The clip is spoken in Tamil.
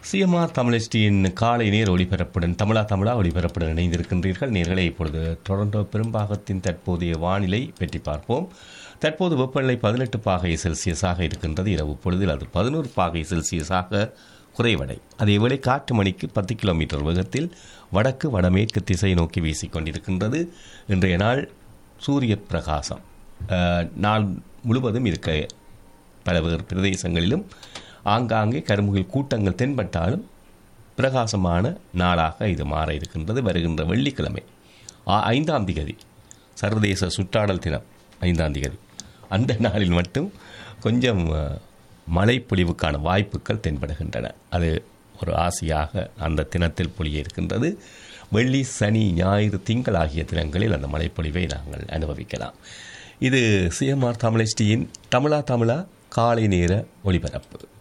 சிஎம்ஆர் தமிழஸ்டியின் காலை நேர் ஒளிபரப்புடன் தமிழா தமிழா ஒளிபரப்புடன் இணைந்திருக்கின்றீர்கள் நேர்களை இப்பொழுது டொரண்டோ பெரும்பாகத்தின் தற்போதைய வானிலை பற்றி பார்ப்போம் தற்போது வெப்பநிலை பதினெட்டு பாகை செல்சியஸாக இருக்கின்றது இரவு பொழுதில் அது பதினோரு பாகை செல்சியஸாக குறைவடை அதேவேளை காற்று மணிக்கு பத்து கிலோமீட்டர் வேகத்தில் வடக்கு வடமேற்கு திசை நோக்கி வீசிக்கொண்டிருக்கின்றது இன்றைய நாள் சூரிய பிரகாசம் அஹ், நாள் முழுவதும் இருக்க பல வேறு பிரதேசங்களிலும் ஆங்காங்கே கருமுகில் கூட்டங்கள் தென்பட்டாலும் பிரகாசமான நாளாக இது மாற இருக்கின்றது வருகின்ற வெள்ளிக்கிழமை ஆ- ஐந்தாம் திகதி சர்வதேச சுற்றாடல் தினம் ஐந்தாம் திகதி அந்த நாளில் மட்டும் கொஞ்சம் அஹ், மழை பொழிவுக்கான வாய்ப்புகள் தென்படுகின்றன அது ஒரு ஆசையாக அந்த தினத்தில் பொழிய இருக்கின்றது வெள்ளி சனி ஞாயிறு திங்கள் ஆகிய தினங்களில் அந்த மழைப்பொழிவை நாங்கள் அனுபவிக்கலாம் இது சிஎம்ஆர் தமிழஸ்டியின் தமிழா தமிழா காலை நேர ஒளிபரப்பு